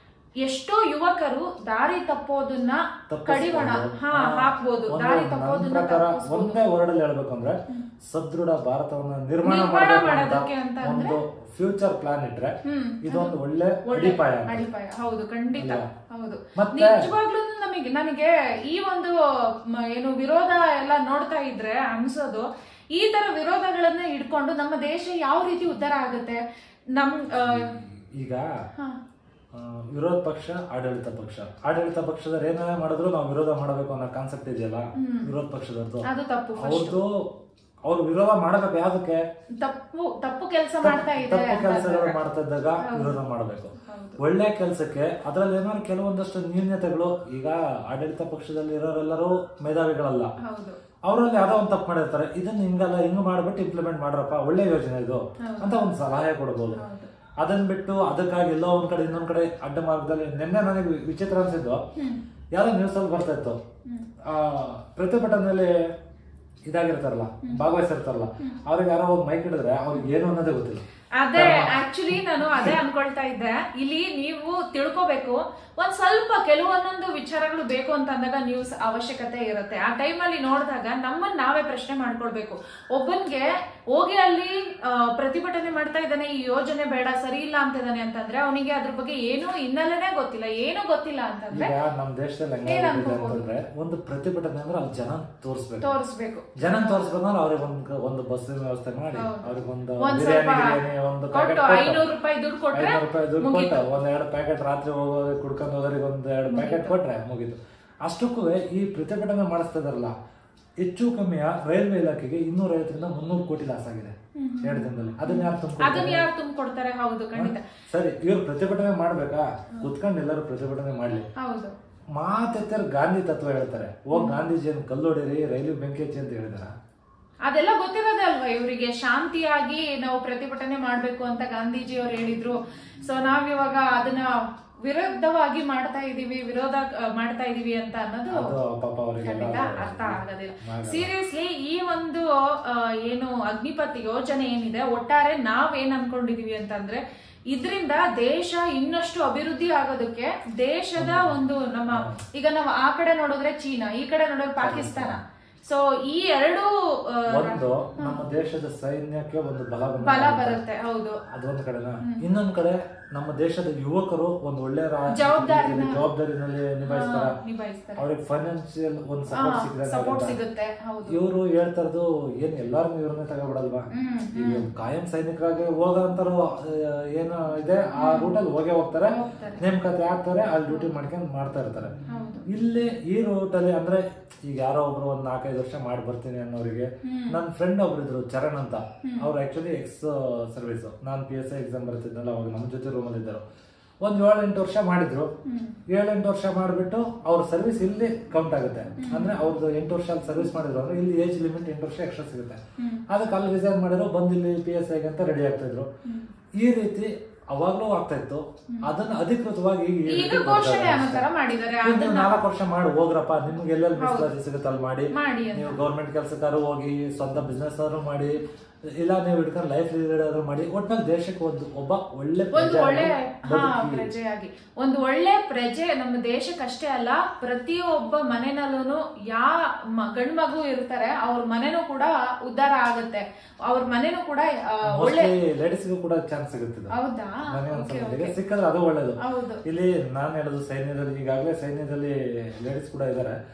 S1: ಎಷ್ಟೋ ಯುವಕರು ದಾರಿ ತಪ್ಪೋದನ್ನ ಕಡಿವಾಣ ಹಾ ಹಾಕ್ಬೋದು
S2: ಒಂದು
S1: ದಾರಿ
S2: ನನ್ನ
S1: ತಪ್ಪೋದನ್ನ
S2: ಪ್ರಕಾರ
S1: ತಪ್ಪಿಸ್ಬೋದು.
S2: ಒಂದೇ ವರ್ಡ್ ಅಲ್ಲಿ ಹೇಳ್ಬೇಕು ಅಂದ್ರೆ ಸದೃಢ ಭಾರತವನ್ನ ನಿರ್ಮಾಣ
S1: ನಿರ್ಮಾಣ
S2: ಮಾಡಬೇಕು
S1: ಮಾಡೋದಕ್ಕೆ
S2: ಅಂತ
S1: ಅಂತ ಅಂದ್ರೆ?
S2: ಒಂದು ಫ್ಯೂಚರ್ ಪ್ಲಾನ್ ಇಟ್ರೆ
S1: ಹ್ಮ್.
S2: ಇದೊಂದು ಒಳ್ಳೆ
S1: ಒಳ್ಳೆ
S2: ಅಡಿಪಾಯ ಅಂತ.
S1: ಅಡಿಪಾಯ ಹೌದು ಖಂಡಿತ
S2: ಅಲ್ವಾ?
S1: ಹೌದು
S2: ಮತ್ತೆ-
S1: ನಿಜವಾಗ್ಲೂ ನಮಗೆ ನನಗೆ ಈ ಒಂದು ಮ, ಏನು ವಿರೋಧ ಎಲ್ಲ ನೋಡ್ತಾ ಇದ್ರೆ ಅನ್ಸೋದು ಈ ತರ ವಿರೋಧಗಳನ್ನ ಇಟ್ಕೊಂಡು ನಮ್ಮ ದೇಶ ಯಾವ ರೀತಿ ಉದ್ಧಾರ ಆಗುತ್ತೆ ನಮ್ ಆ,
S2: ಈಗ
S1: ಹಾ.
S2: ಆ, ವಿರೋಧ ಪಕ್ಷ ಆಡಳಿತ ಪಕ್ಷ ಆಡಳಿತ ಪಕ್ಷದವ್ರು ಏನೇ ಮಾಡಿದ್ರು ನಾವು ವಿರೋಧ ಮಾಡಬೇಕು ಅನ್ನೋ ಕಾನ್ಸೆಪ್ಟ್ ಇದೆಯಲ್ಲ ವಿರೋಧ ಪಕ್ಷದವ್ರದ್ದು
S1: ಅದು ತಪ್ಪು
S2: ಅವ್ರದ್ದು ಅವ್ರು ವಿರೋಧ ಮಾಡಬೇಕು ಯಾವ್ದಕ್ಕೆ
S1: ತಪ್ಪು ತಪ್ಪು ಕೆಲಸ ಮಾಡ್ತಾ ಇದೆ
S2: ತಪ್ಪು
S1: ಅಂತ
S2: ಕೆಲಸಗಳು
S1: ಅಂದಾಗ.
S2: ಮಾಡ್ತಾ ಇದ್ದಾಗ ವಿರೋಧ ಮಾಡಬೇಕು
S1: ಹೌದು.
S2: ಒಳ್ಳೆ ಕೆಲಸಕ್ಕೆ ಅದ್ರಲ್ಲಿ ಏನಾದ್ರು ಕೆಲವೊಂದಷ್ಟು ನ್ಯೂನ್ಯತೆಗಳು ಈಗ ಆಡಳಿತ ಪಕ್ಷದಲ್ಲಿ ಇರೋರೆಲ್ಲರೂ ಮೇಧಾವಿಗಳಲ್ಲ
S1: ಹೌದು
S2: ಅವರಲ್ಲಿ ಯಾವ್ದೋ ಒಂದು ತಪ್ಪು ಮಾಡಿರ್ತಾರೆ ಇದನ್ನ ಹಿಂಗಲ್ಲ ಹಿಂಗ್ ಮಾಡ್ಬಿಟ್ಟು ಇಂಪ್ಲಿಮೆಂಟ್ ಮಾಡ್ರಪ್ಪ ಒಳ್ಳೆ ಯೋಜನೆ ಇದು ಅಂತ ಒಂದು ಸಲಹೆ ಕೊಡ್ಬೋದು
S1: ಹೌದು
S2: ಅದನ್ನ ಬಿಟ್ಟು ಅದಕ್ಕಾಗಿ ಎಲ್ಲೋ ಒಂದ್ ಕಡೆ ಇನ್ನೊಂದ್ ಕಡೆ ಅಡ್ಡ ಮಾರ್ಗದಲ್ಲಿ ನಿನ್ನೆ ನನಗೆ ವಿ- ವಿಚಿತ್ರ ಅನ್ಸಿದ್ದು ಯಾವ್ದೋ ನ್ಯೂಸ್ ಅಲ್ಲಿ ಬರ್ತಾ ಇತ್ತು ಆ ಪ್ರತಿಭಟನೆಯಲ್ಲಿ ಇದಾಗಿರ್ತಾರಲ್ಲ ಭಾಗವಹಿಸಿರ್ತಾರಲ್ಲ ಅವ್ರಿಗೆ ಯಾರೋ ಹೋಗಿ ಮೈಕ್ ಹಿಡಿದ್ರೆ ಅವ್ರಿಗೆ ಏನು ಅನ್ನೋದೇ ಗೊತ್ತಿಲ್ಲ
S1: ಅದೇ ಆಕ್ಚುಲಿ ನಾನು ಅದೇ ಅನ್ಕೊಳ್ತಾ ಇದ್ದೆ ಇಲ್ಲಿ ನೀವು ತಿಳ್ಕೊಬೇಕು ಒಂದ್ ಸ್ವಲ್ಪ ಕೆಲವೊಂದೊಂದು ವಿಚಾರಗಳು ಬೇಕು ಅಂತ ಅಂದಾಗ ನ್ಯೂಸ್ ಅವಶ್ಯಕತೆ ಇರುತ್ತೆ ಆ ಟೈಮಲ್ಲಿ ನೋಡಿದಾಗ ನಮ್ಮನ್ನ ನಾವೇ ಪ್ರಶ್ನೆ ಮಾಡ್ಕೊಳ್ಬೇಕು ಒಬ್ಬನ್ಗೆ ಹೋಗಿ ಅಲ್ಲಿ ಆ, ಪ್ರತಿಭಟನೆ ಮಾಡ್ತಾ ಇದ್ದಾನೆ ಈ ಯೋಜನೆ ಬೇಡ ಸರಿ ಇಲ್ಲ ಅಂತಿದ್ದಾನೆ ಅಂತಂದ್ರೆ ಅವನಿಗೆ ಅದ್ರ ಬಗ್ಗೆ ಏನೂ ಹಿನ್ನೆಲೆನೇ ಗೊತ್ತಿಲ್ಲ ಏನೂ ಗೊತ್ತಿಲ್ಲ ಅಂತಂದ್ರೆ
S2: ಈಗ ನಮ್ ದೇಶದಲ್ಲಿ ಹೆಂಗಾಗಿದೆ ಅಂತಂದ್ರೆ ಒಂದು ಪ್ರತಿಭಟನೆ ಅಂದ್ರೆ ಅಲ್ಲಿ ಜನ ತೋರಿಸ್ಬೇಕು
S1: ತೋರಿಸ್ಬೇಕು
S2: ಜನ ತೋರಿಸ್ಬೇಕಂದ್ರೆ ಅವ್ರಿಗೆ ಒಂದು ಒಂದು ಬಸ್ಸಿನ ವ್ಯವಸ್ಥೆ ಮಾಡಿ ಅವ್ರಿಗೆ ಒಂದು
S1: ಒಂದ್
S2: ಬಿರಿಯಾನಿ
S1: ಸ್ವಲ್ಪ
S2: ಗಿರಿಯಾನಿ ಒಂದು
S1: ಕೊಟ್ಟು
S2: ಪ್ಯಾಕೆಟ್
S1: ಐನೂರು ರೂಪಾಯಿ ದುಡ್ಡು ಕೊಟ್ರೆ
S2: ಐನೂರು ರೂಪಾಯಿ ದುಡ್ಡು ಕೊಟ್ಟು ಒಂದ್ ಎರಡು ಪ್ಯಾಕೆಟ್ ರಾತ್ರಿ ಹೋಗೋದು ಕುಡ್ಕೊಂಡು ಹೋಗೋರಿಗೆ ಒಂದ್ ಎರಡು ಪ್ಯಾಕೆಟ್ ಕೊಟ್ರೆ ಮುಗೀತು ಅಷ್ಟಕ್ಕೂ ಈ ಪ್ರತಿಭಟನೆ ಮಾಡಿಸ್ತಾ ಇದಾರಲ್ಲ ಹೆಚ್ಚು ಕಮ್ಮಿಯ ರೈಲ್ವೆ ಇಲಾಖೆಗೆ ಇನ್ನೂರ ಐವತ್ತರಿಂದ ಮುನ್ನೂರು ಕೋಟಿ ಲಾಸ್ ಆಗಿದೆ ಎರಡು ದಿನದಲ್ಲಿ ಅದನ್ನ ಯಾರು ತುಂಬ
S1: ಅದನ್ನ ಯಾರು ತುಂಬಿಕೊಡ್ತಾರೆ ಹೌದು ಖಂಡಿತ
S2: ಸರಿ ಇವ್ರು ಪ್ರತಿಭಟನೆ ಮಾಡ್ಬೇಕಾ ಕುತ್ಕೊಂಡು ಎಲ್ಲರೂ ಪ್ರತಿಭಟನೆ ಮಾಡ್ಲಿ
S1: ಹೌದು
S2: ಮಾತೆತ್ತರ್ ಗಾಂಧಿ ತತ್ವ ಹೇಳ್ತಾರೆ ಹೋಗ್ ಗಾಂಧೀಜಿಯನ್ನು ಕಲ್ಲೊಡಿರಿ ರೈಲು ಬೆಂಕಿ ಹಚ್ಚಿ ಅಂತ ಹೇಳಿದಾರ
S1: ಅದೆಲ್ಲ ಗೊತ್ತಿರೋದೇ ಅಲ್ವಾ ಇವರಿಗೆ ಶಾಂತಿಯಾಗಿ ನಾವು ಪ್ರತಿಭಟನೆ ಮಾಡ್ಬೇಕು ಅಂತ ಗಾಂಧೀಜಿ ಅವ್ರು ಹೇಳಿದ್ರು ಸೊ ನಾವಿವಾಗ ಅದನ್ನ ವಿರುದ್ಧವಾಗಿ ಮಾಡ್ತಾ ಇದೀವಿ ವಿರೋಧ ಆ, ಮಾಡ್ತಾ ಇದೀವಿ ಅಂತ ಅನ್ನೋದು
S2: ಅದು ಪಾಪ ಅವರಿಗೆ
S1: ಖಂಡಿತ ಅರ್ಥ ಆಗೋದಿಲ್ಲ ಸೀರಿಯಸ್ಲಿ ಈ ಒಂದು ಆ, ಏನು ಅಗ್ನಿಪಥ್ ಯೋಜನೆ ಏನಿದೆ ಒಟ್ಟಾರೆ ನಾವ್ ಏನ್ ಅನ್ಕೊಂಡಿದೀವಿ ಅಂತಂದ್ರೆ ಇದರಿಂದ ದೇಶ ಇನ್ನಷ್ಟು ಅಭಿವೃದ್ಧಿ ಆಗೋದಕ್ಕೆ ದೇಶದ ಒಂದು ನಮ್ಮ ಈಗ ನಾವು ಆ ಕಡೆ ನೋಡಿದ್ರೆ ಚೀನಾ ಈ ಕಡೆ ನೋಡಿದ್ರೆ ಪಾಕಿಸ್ತಾನ ಸೊ ಈ ಎರಡು ಆ,
S2: ಒಂದು ನಮ್ಮ ದೇಶದ ಸೈನ್ಯಕ್ಕೆ ಒಂದು ಬಲ ಬಂದ
S1: ಬಲ ಬರುತ್ತೆ ಹೌದು
S2: ಅದೊಂದು ಕಡೆನ ಇನ್ನೊಂದ್ ಕಡೆ ನಮ್ಮ ದೇಶದ ಯುವಕರು ಒಂದು ಒಳ್ಳೆ ರಾ-
S1: ಜವಾಬ್ದಾರಿನ-
S2: ರೀತಿಯಲ್ಲಿ ಜವಾಬ್ದಾರಿನಲ್ಲಿ ನಿಭಾಯಿಸ್ತಾರ
S1: ನಿಭಾಯಿಸ್ತಾರೆ
S2: ಅವ್ರಿಗೆ ಫೈನಾನ್ಸಿಯಲ್ ಒಂದು ಸಪೋರ್ಟ್
S1: ಸಪೋರ್ಟ್
S2: ಸಿಕ್ಕಿದಾಗ
S1: ಸಿಗುತ್ತೆ ಹೌದು
S2: ಇವರು ಹೇಳ್ತಾ ಇರೋದು ಏನ್ ಎಲ್ಲಾರನ್ನೂ ಇವ್ರನ್ನೇ ತಗೋಬಿಡಲ್ವಾ
S1: ಹ್ಮ್
S2: ಈಗ ಕಾಯಂ ಸೈನಿಕರಾಗಿ ಹೋಗೋಂತಾರು ಏನು ಇದೆ ಆ ರೂಟಲ್ಲಿ ಹೋಗೇ ಹೋಗ್ತಾರೆ
S1: ಹೋಗ್ತಾರೆ.
S2: ನೇಮಕಾತಿ ಆಗ್ತಾರೆ ಅಲ್ಲಿ ಡ್ಯೂಟಿ ಮಾಡ್ಕೊಂಡು ಮಾಡ್ತಾ ಇರ್ತಾರೆ
S1: ಹೌದು
S2: ಇಲ್ಲಿ ಈ ರೂಟಲ್ಲಿ ಅಂದ್ರೆ ಈಗ ಯಾರೋ ಒಬ್ರು ಒಂದ್ ನಾಲ್ಕೈದು ವರ್ಷ ಮಾಡಿ ಬರ್ತೀನಿ ಅನ್ನೋರಿಗೆ ನನ್ನ ಫ್ರೆಂಡ್ ಒಬ್ರು ಇದ್ರು ಚರಣ್ ಅಂತ ಅವ್ರು ಆಕ್ಚುಲಿ ಎಕ್ಸ್ ಸರ್ವಿಸ್ ನಾನು ಪಿ ಎಸ್ ಐ ಎಕ್ಸಾಮ್ ಬರ್ತಿದ್ನಲ್ಲ ಅವಾಗ ನಮ್ಮ ಜೊತೆ ರೂಮಲ್ಲಿ ಇದ್ದರು ಒಂದ್ ಏಳೆಂಟು ವರ್ಷ ಮಾಡಿದ್ರು ಏಳೆಂಟು ವರ್ಷ ಮಾಡಿಬಿಟ್ಟು ಅವ್ರ ಸರ್ವಿಸ್ ಇಲ್ಲಿ ಕೌಂಟ್ ಆಗುತ್ತೆ ಅಂದ್ರೆ ಅವ್ರದ್ದು ಎಂಟು ವರ್ಷ ಅಲ್ಲಿ ಸರ್ವಿಸ್ ಮಾಡಿದ್ರು ಅಂದ್ರೆ ಇಲ್ಲಿ ಏಜ್ ಲಿಮಿಟ್ ಎಂಟು ವರ್ಷ ಎಕ್ಸ್ಟ್ರಾ ಸಿಗುತ್ತೆ ಅದಕ್ಕೆ ಅಲ್ಲಿ ರಿಸೈನ್ ಮಾಡಿದ್ರು ಬಂದು ಇಲ್ಲಿ ಪಿ ಎಸ್ ಐಗೆ ಅಂತ ರೆಡಿ ಆಗ್ತಾ ಇದ್ರು ಈ ರೀತಿ ಅವಾಗ್ಲೂ ಆಗ್ತಾ ಇತ್ತು ಅದನ್ನ ಅಧಿಕೃತವಾಗಿ ಈಗ ಈ
S1: ಈಗ
S2: ರೀತಿ
S1: ಘೋಷಣೆ ಅನ್ನೋ ತರ ಮಾಡಿದ್ದಾರೆ
S2: ಇನ್ನು ನಾಲ್ಕು ವರ್ಷ ಮಾಡಿ ಹೋಗ್ರಪ್ಪ ನಿಮ್ಗೆ ಎಲ್ಲೆಲ್ಲಿ ಮೀಸಲಾತಿ ಸಿಗುತ್ತೆ ಅಲ್ಲಿ ಮಾಡಿ
S1: ಮಾಡಿ ಅಂತ
S2: ನೀವು ಗೌರ್ಮೆಂಟ್ ಕೆಲಸಕ್ಕಾರು ಹೋಗಿ ಸ್ವಂತ ಬಿಸ್ನೆಸ್ ಆದ್ರೂ ಮಾಡಿ ಇಲ್ಲ ನೀವು ಹಿಡ್ಕೊಂಡು ಲೈಫ್ ಲೀಡ್ ಆದ್ರೂ ಮಾಡಿ ಒಟ್ನಲ್ಲಿ ದೇಶಕ್ಕೆ ಒಂದು ಒಬ್ಬ ಒಳ್ಳೆ
S1: ಒಂದು
S2: ಪ್ರಜೆ
S1: ಒಳ್ಳೆ
S2: ಆಗಿ
S1: ಹಾ
S2: ಬದುಕಿ.
S1: ಪ್ರಜೆಯಾಗಿ ಒಂದು ಒಳ್ಳೆ ಪ್ರಜೆ ನಮ್ಮ ದೇಶಕ್ಕಷ್ಟೇ ಅಲ್ಲ ಪ್ರತಿಯೊಬ್ಬ ಮನೆನಲ್ಲೂ ಯಾ ಮ- ಗಂಡ್ ಮಗು ಇರ್ತಾರೆ ಅವ್ರ ಮನೆನೂ ಕೂಡ ಉದ್ಧಾರ ಆಗುತ್ತೆ ಅವ್ರ ಮನೆನೂ ಕೂಡ ಆ, ಒಳ್ಳೆ
S2: ಮೋಸ್ಟ್ಲಿ ಲೇಡೀಸ್ಗೂ ಕೂಡ ಚಾನ್ಸ್ ಸಿಗುತ್ತೆ ಇದು.
S1: ಹೌದಾ
S2: ನನಗೆ
S1: ಓಕೆ
S2: ಅನ್ಸುತ್ತೆ ಸಿಕ್ಕಿದ್ರೆ ಅದು ಒಳ್ಳೇದು
S1: ಹೌದು
S2: ಇಲ್ಲಿ ನಾನು ಹೇಳೋದು ಸೈನ್ಯದಲ್ಲಿ ಈಗಾಗಲೇ ಸೈನ್ಯದಲ್ಲಿ ಲೇಡೀಸ್ ಕೂಡ ಇದ್ದಾರೆ
S1: ಹಾ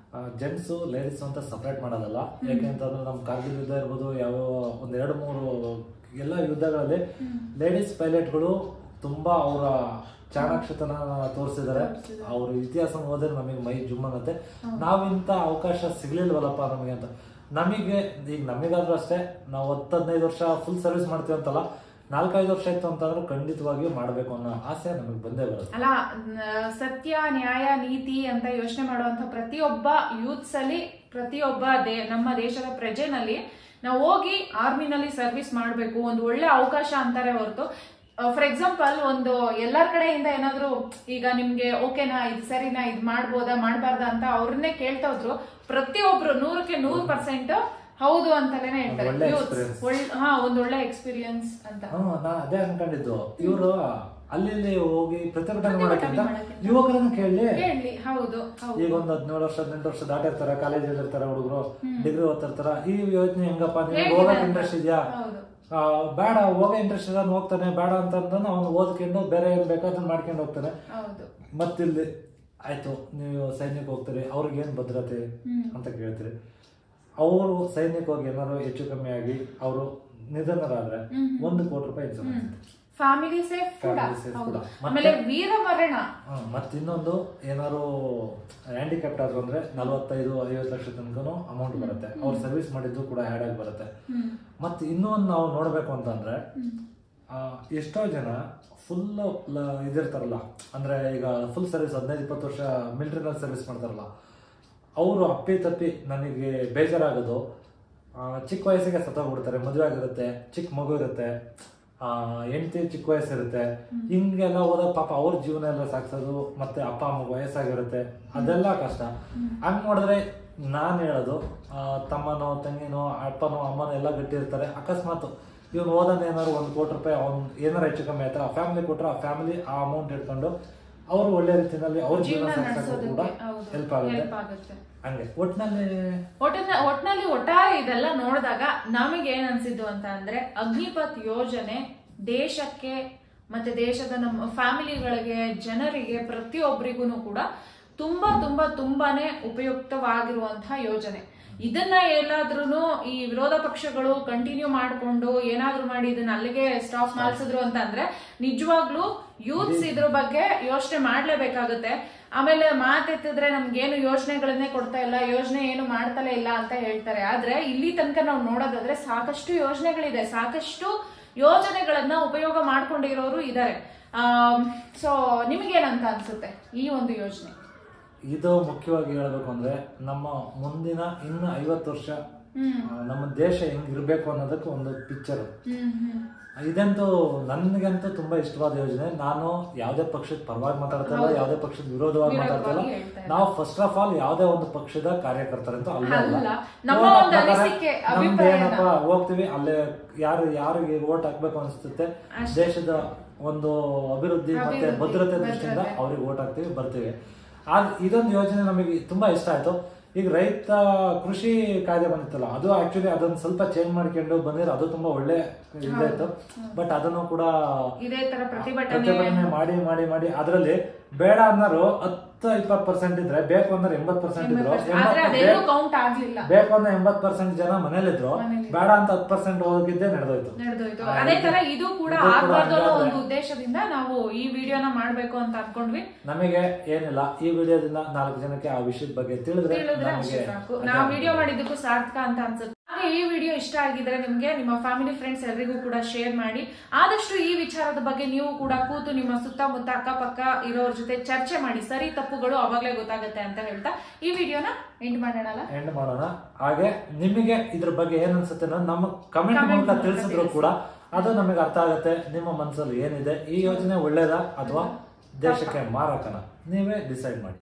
S2: ಜೆಂಟ್ಸು ಲೇಡೀಸ್ ಅಂತ ಸಪ್ರೇಟ್ ಮಾಡೋದಲ್ಲ ಯಾಕೆಂತಂದ್ರೆ ನಮ್ಮ ಕಾರ್ಗಿಲ್ ಯುದ್ಧ ಇರ್ಬೋದು ಯಾವ ಒಂದ್ ಎರಡು ಮೂರು ಎಲ್ಲ ಯುದ್ಧಗಳಲ್ಲಿ ಲೇಡೀಸ್ ಪೈಲಟ್ಗಳು ತುಂಬಾ ಅವರ ಚಾಣಾಕ್ಷತನ ತೋರಿಸಿದ್ದಾರೆ ಅವ್ರ ಇತಿಹಾಸ ಓದಿದ್ರೆ ನಮಗೆ ಮೈ ಜುಮ್ ಅನ್ನತ್ತೆ ನಾವಿಂತ ಅವಕಾಶ ಸಿಗ್ಲಿಲ್ವಲ್ಲಪ್ಪ ನಮಗೆ ಅಂತ ನಮಗೆ ಈಗ ನಮಗಾದ್ರೂ ಅಷ್ಟೇ ನಾವು ಹತ್ತು ಹದಿನೈದು ವರ್ಷ ಫುಲ್ ಸರ್ವಿಸ್ ಮಾಡ್ತೀವಿ ಅಂತಲ್ಲ ನಾಲ್ಕೈದು ವರ್ಷ ಇತ್ತು ಅಂತಂದ್ರೆ ಖಂಡಿತವಾಗಿಯೂ ಮಾಡಬೇಕು ಅನ್ನೋ ಆಸೆ ನಮಗೆ ಬಂದೇ ಬರುತ್ತೆ
S1: ಅಲ್ಲ ನ- ಸತ್ಯ ನ್ಯಾಯ ನೀತಿ ಅಂತ ಯೋಚನೆ ಮಾಡುವಂತ ಪ್ರತಿಯೊಬ್ಬ ಯೂತ್ಸ್ ಅಲ್ಲಿ ಪ್ರತಿಯೊಬ್ಬ ದೇ ನಮ್ಮ ದೇಶದ ಪ್ರಜೆನಲ್ಲಿ ನಾವು ಹೋಗಿ ಆರ್ಮಿನಲ್ಲಿ ಸರ್ವಿಸ್ ಮಾಡಬೇಕು ಒಂದು ಒಳ್ಳೆ ಅವಕಾಶ ಅಂತಾರೆ ಹೊರತು ಫಾರ್ ಎಕ್ಸಾಂಪಲ್ ಒಂದು ಎಲ್ಲರ ಕಡೆಯಿಂದ ಏನಾದ್ರು ಈಗ ನಿಮ್ಗೆ ಓಕೆನಾ ಇದು ಸರಿನಾ ಇದು ಮಾಡ್ಬೋದಾ ಮಾಡಬಾರ್ದಾ ಅಂತ ಅವ್ರನ್ನೇ ಕೇಳ್ತಾ ಹೋದ್ರು ಪ್ರತಿಯೊಬ್ರು ನೂರಕ್ಕೆ ನೂರು ಪರ್ಸೆಂಟ್ ಹೌದು ಅಂತಲೇನೆ ಹೇಳ್ತಾರೆ
S2: ಒಳ್ಳೆ
S1: ಯೂತ್ಸ್
S2: experience.
S1: ಒಳ್ಳೆ ಹಾ ಒಂದು ಒಳ್ಳೆ ಎಕ್ಸ್ಪೀರಿಯನ್ಸ್ ಅಂತ
S2: ಹ್ಮ್ ನಾ ಅದೇ ಅನ್ಕೊಂಡಿದ್ದು ಇವರು ಅಲ್ಲಿ ಇಲ್ಲಿ ಹೋಗಿ ಪ್ರತಿಭಟನೆ
S1: ಪ್ರತಿಭಟನೆ
S2: ಮಾಡೋಕ್ಕಿಂತ
S1: ಮಾಡೋಕ್ಕಿಂತ.
S2: ಯುವಕರನ್ನ ಕೇಳಿ
S1: ಹೇಳಿ ಹೌದು ಹೌದು
S2: ಈಗ ಒಂದ್ ಹದಿನೇಳು ವರ್ಷ ಹದಿನೆಂಟು ವರ್ಷ ದಾಟಿರ್ತಾರೆ ಕಾಲೇಜಲ್ಲಿ ಇರ್ತಾರೆ ಹುಡುಗರು ಡಿಗ್ರಿ ಓದ್ತಿರ್ತಾರ ಈ ಯೋಜನೆ ಹೆಂಗಪ್ಪ ನಿಮ್ಗೆ
S1: ಹೇಗಿದೆ
S2: ಹೋಗಕ್
S1: ಅಂತ.
S2: ಇಂಟ್ರೆಸ್ಟ್ ಇದೆಯಾ
S1: ಹೌದು
S2: ಆ, ಬೇಡ ಹೋಗೋ ಇಂಟ್ರೆಸ್ಟ್ ಇರೋನು ಹೋಗ್ತಾನೆ ಬೇಡ ಅಂತಂದ್ರೆ ಅವ್ನು ಓದ್ಕೊಂಡು ಬೇರೆ ಏನ್ ಬೇಕೋ ಅದನ್ನ ಮಾಡ್ಕೊಂಡು ಹೋಗ್ತಾನೆ
S1: ಹೌದು
S2: ಮತ್ತಿಲ್ಲಿ ಆಯ್ತು ನೀವು ಸೈನ್ಯಕ್ಕೆ ಹೋಗ್ತೀರಿ ಅವ್ರಿಗೆ ಏನ್ ಭದ್ರತೆ ಅಂತ ಕೇಳ್ತೀರಿ ಅವರು ಸೈನ್ಯಕ್ಕೆ ಹೋಗಿ ಏನಾದ್ರು ಹೆಚ್ಚು ಕಮ್ಮಿ ಆಗಿ ಅವರು ನಿಧನರಾದ್ರೆ ಒಂದು ಕೋಟಿ ರೂಪಾಯಿ ಇನ್ಸೂರೆನ್ಸ್
S1: ಫ್ಯಾಮಿಲಿ ಸೇಫ್ ಕೂಡ
S2: Family safe
S1: ಹೌದು
S2: ಕೂಡ.
S1: ಆಮೇಲೆ ವೀರ ಮರಣ
S2: ಮತ್ತೆ ಇನ್ನೊಂದು ಏನಾದ್ರು ಹ್ಯಾಂಡಿಕ್ಯಾಪ್ಟ್ ಆದ್ರು ಅಂದ್ರೆ ನಲವತ್ತೈದು ಐವತ್ತು ಲಕ್ಷ ತನಕನೂ ಅಮೌಂಟ್ ಬರುತ್ತೆ ಅವ್ರು ಸರ್ವಿಸ್ ಮಾಡಿದ್ದು ಕೂಡ ಆ್ಯಡ್ ಆಗಿ ಬರುತ್ತೆ ಮತ್ತೆ ಇನ್ನೂ ಒಂದು ನಾವು ನೋಡ್ಬೇಕು ಅಂತಂದ್ರೆ ಆ, ಎಷ್ಟೋ ಜನ ಫುಲ್ ಇದಿರ್ತಾರಲ್ಲ ಅಂದ್ರೆ ಈಗ ಫುಲ್ ಸರ್ವಿಸ್ ಹದಿನೈದು ಇಪ್ಪತ್ತು ವರ್ಷ ಮಿಲಿಟರಿನಲ್ಲಿ ಸರ್ವಿಸ್ ಮಾಡ್ತಾರಲ್ಲ ಅವರು ಅಪ್ಪಿ ತಪ್ಪಿ ನನಗೆ ಬೇಜಾರಾಗೋದು ಆ, ಚಿಕ್ಕ ವಯಸ್ಸಿಗೆ ಸತ್ತೋಗ್ಬಿಡ್ತಾರೆ ಮದುವೆ ಆಗಿರುತ್ತೆ ಚಿಕ್ಕ ಮಗು ಇರುತ್ತೆ ಆ ಹೆಂಡತಿ ಚಿಕ್ಕ ವಯಸ್ಸಿರುತ್ತೆ ಹಿಂಗೆಲ್ಲ ಹೋದ ಪಾಪ ಅವ್ರ ಜೀವನ ಎಲ್ಲ ಸಾಕ್ಸೋದು ಮತ್ತೆ ಅಪ್ಪ ಅಮ್ಮಗೆ ವಯಸ್ಸಾಗಿರುತ್ತೆ ಅದೆಲ್ಲ ಕಷ್ಟ ಹಂಗ್ ನೋಡಿದ್ರೆ ನಾನ್ ಹೇಳೋದು ಆ, ತಮ್ಮನೋ ತಂಗಿನೋ ಅಪ್ಪನೋ ಅಮ್ಮನೋ ಎಲ್ಲ ಗಟ್ಟಿ ಇರ್ತಾರೆ ಅಕಸ್ಮಾತ್ ಇವ್ನು ಓದನ್ ಏನಾದ್ರು ಒಂದು ಕೋಟಿ ರೂಪಾಯಿ ಅವ್ನು ಏನಾರು ಹೆಚ್ಚು ಕಮ್ಮಿ ಆಯ್ತಾರೆ ಆ ಫ್ಯಾಮಿಲಿ ಕೊಟ್ರೆ ಆ ಫ್ಯಾಮಿಲಿ ಆ ಅಮೌಂಟ್ ಇಟ್ಕೊಂಡು ಅವರು ಒಳ್ಳೆ ರೀತಿನಲ್ಲಿ ಅವ್ರ ಜೀವನ
S1: ಜೀವನ
S2: ಸಾಗಿಸೋಕೆ ಕೂಡ
S1: ನಡೆಸೋದಕ್ಕೆ ಹೌದು
S2: ಹೆಲ್ಪ್ ಆಗುತ್ತೆ
S1: ಹೆಲ್ಪ್ ಆಗುತ್ತೆ
S2: ಹಂಗೆ ಒಟ್ನಲ್ಲಿ
S1: ಒಟ್ಟಿನ ಒಟ್ನಲ್ಲಿ ಒಟ್ಟಾರೆ ಇದೆಲ್ಲ ನೋಡಿದಾಗ ನಮಗೆ ಏನ್ ಅನ್ಸಿದ್ದು ಅಂತ ಅಂದ್ರೆ ಅಗ್ನಿಪಥ್ ಯೋಜನೆ ದೇಶಕ್ಕೆ ಮತ್ತೆ ದೇಶದ ನಮ್ಮ ಫ್ಯಾಮಿಲಿಗಳಿಗೆ ಜನರಿಗೆ ಪ್ರತಿಯೊಬ್ಬರಿಗೂ ಕೂಡ ತುಂಬಾ ತುಂಬಾ ತುಂಬಾನೇ ಉಪಯುಕ್ತವಾಗಿರುವಂತಹ ಯೋಜನೆ ಇದನ್ನ ಎಲ್ಲಾದ್ರೂ ಈ ವಿರೋಧ ಪಕ್ಷಗಳು ಕಂಟಿನ್ಯೂ ಮಾಡ್ಕೊಂಡು ಏನಾದ್ರೂ ಮಾಡಿ ಇದನ್ನ ಅಲ್ಲಿಗೆ ಸ್ಟಾಪ್ ಮಾಡಿಸಿದ್ರು ಅಂತ ಅಂದ್ರೆ ನಿಜವಾಗ್ಲೂ ಯೂತ್ಸ್ ಇದ್ರ ಬಗ್ಗೆ ಯೋಚನೆ ಮಾಡ್ಲೇಬೇಕಾಗುತ್ತೆ ಆಮೇಲೆ ಮಾತೆತ್ತಿದ್ರೆ ನಮ್ಗೇನು ಯೋಜನೆಗಳನ್ನೇ ಕೊಡ್ತಾ ಇಲ್ಲ ಯೋಜನೆ ಏನು ಮಾಡ್ತಲೇ ಇಲ್ಲ ಅಂತ ಹೇಳ್ತಾರೆ ಆದ್ರೆ ಇಲ್ಲಿ ತನಕ ನಾವು ನೋಡೋದಾದ್ರೆ ಸಾಕಷ್ಟು ಯೋಜನೆಗಳಿದೆ ಸಾಕಷ್ಟು ಯೋಜನೆಗಳನ್ನ ಉಪಯೋಗ ಮಾಡ್ಕೊಂಡಿರೋರು ಇದ್ದಾರೆ ಸೊ ನಿಮ್ಗೇನಂತ ಅನ್ಸುತ್ತೆ ಈ ಒಂದು ಯೋಜನೆ
S2: ಇದು ಮುಖ್ಯವಾಗಿ ಹೇಳ್ಬೇಕು ಅಂದ್ರೆ ನಮ್ಮ ಮುಂದಿನ ಇನ್ನು ಐವತ್ತು ವರ್ಷ
S1: ಹ್ಮ್
S2: ಆ, ನಮ್ಮ ದೇಶ ಹೆಂಗಿರ್ಬೇಕು ಅನ್ನೋದಕ್ಕೆ ಒಂದು ಪಿಕ್ಚರ್
S1: ಹ್ಮ್ ಹ್ಮ್
S2: ಇದಂತೂ ನನಗಂತೂ ತುಂಬಾ ಇಷ್ಟವಾದ ಯೋಜನೆ ನಾನು ಯಾವುದೇ ಪಕ್ಷದ ಪರವಾಗಿ ಮಾತಾಡ್ತಾ ಇಲ್ಲ ಯಾವುದೇ ಪಕ್ಷದ ವಿರೋಧವಾಗಿ ಮಾತಾಡ್ತಾ ಇಲ್ಲ
S1: ವಿರೋಧವಾಗಿ ಹೇಳ್ತಾ ಇಲ್ಲ.
S2: ನಾವು ಫಸ್ಟ್ ಆಫ್ ಆಲ್ ಯಾವುದೇ ಒಂದು ಪಕ್ಷದ ಕಾರ್ಯಕರ್ತರಂತೂ ಅಲ್ಲ
S1: ಅಲ್ಲ. ನಮ್ಮ
S2: Vote
S1: ಒಂದು
S2: ಹಾಕ್ಬೇಕಾದ್ರೆ
S1: ಅನಿಸಿಕೆ,
S2: ನಮ್ದು
S1: ಅಭಿಪ್ರಾಯನ.
S2: ಏನಪ್ಪ ಹೋಗ್ತೀವಿ ಅಲ್ಲೇ ಯಾರು ಯಾರಿಗೆ ವೋಟ್ ಹಾಕ್ಬೇಕು ಅನಿಸುತ್ತೆ ದೇಶದ ಒಂದು ಅಭಿವೃದ್ಧಿ ಮತ್ತೆ
S1: ಅಭಿವೃದ್ಧಿ,
S2: ಭದ್ರತೆ ದೃಷ್ಟಿಯಿಂದ
S1: ಭದ್ರತೆ.
S2: ಅವ್ರಿಗೆ ವೋಟ್ ಹಾಕ್ತೀವಿ ಬರ್ತೀವಿ ಆಗ ಇದೊಂದು ಯೋಜನೆ ನಮಗೆ ತುಂಬಾ ಇಷ್ಟ ಆಯ್ತು ಈಗ ರೈತ ಕೃಷಿ ಕಾಯ್ದೆ ಬಂದಿತ್ತಲ್ಲ ಅದು ಆಕ್ಚುಲಿ ಅದನ್ನ ಸ್ವಲ್ಪ ಚೇಂಜ್ ಮಾಡ್ಕೊಂಡು ಬಂದಿರೋ ಅದು ತುಂಬಾ ಒಳ್ಳೆ ಇದಾಯ್ತು ಬಟ್ ಅದನ್ನು ಕೂಡ
S1: ಇದೇ ತರ ಪ್ರತಿಭಟನೆ
S2: ಪ್ರತಿಭಟನೆ ಮಾಡಿ ಮಾಡಿ ಮಾಡಿ ಅದರಲ್ಲಿ ಬೇಡ ಅನ್ನೋರು ಹತ್ತು ಇಪ್ಪತ್ತು ಪರ್ಸೆಂಟ್ ಇದ್ರೆ ಬೇಕು ಅಂದ್ರೆ ಎಂಬತ್ ಪರ್ಸೆಂಟ್ ಇದ್ರು
S1: ಆದ್ರೆ
S2: ಎಂಬತ್ತು
S1: ಅದೆಲ್ಲೂ
S2: ಬೇ-
S1: ಕೌಂಟ್ ಆಗ್ಲಿಲ್ಲ
S2: ಬೇಕು ಅಂದ್ರೆ ಎಂಬತ್ ಪರ್ಸೆಂಟ್ ಜನ ಮನೇಲಿದ್ರು
S1: ಮನೇಲಿದ್ರು.
S2: ಬೇಡ ಅಂತ ಹತ್ತು ಪರ್ಸೆಂಟ್ ಹೋಗಿದ್ದೆ ನಡೆದೋಯ್ತು
S1: ನಡೆದೋಯ್ತು
S2: ಆ,
S1: ಅದೇ
S2: ಇದು-
S1: ತರ ಇದು ಕೂಡ
S2: ಇದು ಕೂಡ
S1: ಆಗ್ಬಾರ್ದು ಅನ್ನೋ
S2: ಹಂಗಾದ್ರೆ-
S1: ಒಂದು ಉದ್ದೇಶದಿಂದ ನಾವು ಈ ವಿಡಿಯೋನ ಮಾಡ್ಬೇಕು ಅಂತ ಅನ್ಕೊಂಡ್ವಿ
S2: ನಮಗೆ ಏನಿಲ್ಲ ಈ ವಿಡಿಯೋದಿಂದ ನಾಲ್ಕು ಜನಕ್ಕೆ ಆ ವಿಷಯದ ಬಗ್ಗೆ ತಿಳಿದ್ರೆ
S1: ತಿಳಿದ್ರೆ ಅಷ್ಟೇ
S2: ನಮಗೆ
S1: ಸಾಕು ನಾವು ವಿಡಿಯೋ ಮಾಡಿದ್ದಕ್ಕೂ ಸಾರ್ಥಕ ಅಂತ ಅನ್ಸುತ್ತೆ ಹಾಗೆ ಈ ವಿಡಿಯೋ ಇಷ್ಟ ಆಗಿದ್ರೆ ನಿಮ್ಗೆ ನಿಮ್ಮ ಫ್ಯಾಮಿಲಿ ಫ್ರೆಂಡ್ಸ್ ಎಲ್ರಿಗೂ ಕೂಡ ಶೇರ್ ಮಾಡಿ ಆದಷ್ಟು ಈ ವಿಚಾರದ ಬಗ್ಗೆ ನೀವು ಕೂಡ ಕೂತು ನಿಮ್ಮ ಸುತ್ತಮುತ್ತ ಅಕ್ಕಪಕ್ಕ ಇರೋರ್ ಜೊತೆ ಚರ್ಚೆ ಮಾಡಿ ಸರಿ ತಪ್ಪುಗಳು ಅವಾಗ್ಲೇ ಗೊತ್ತಾಗುತ್ತೆ ಅಂತ ಹೇಳ್ತಾ ಈ ವಿಡಿಯೋನ ಎಂಡ್ ಮಾಡೋಣಲ್ಲ
S2: ಎಂಡ್ ಮಾಡೋಣ ಹಾಗೆ ನಿಮಗೆ ಇದ್ರ ಬಗ್ಗೆ ಏನ್ ಅನ್ಸುತ್ತೆ ಅನ್ನೋದು ನಮ್ಮ ಕಮೆಂಟ್
S1: Comment
S2: ಮೂಲಕ
S1: ಮೂಲಕ
S2: ತಿಳಿಸಿದ್ರು ಕೂಡ ಅದು ನಮಗೆ ಅರ್ಥ ಆಗುತ್ತೆ ನಿಮ್ಮ ಮನಸ್ಸಲ್ಲಿ ಏನಿದೆ ಈ ಯೋಜನೆ ಒಳ್ಳೇದಾ ಅಥವಾ ದೇಶಕ್ಕೆ ಮಾರಕನ ನೀವೇ ಡಿಸೈಡ್ ಮಾಡಿ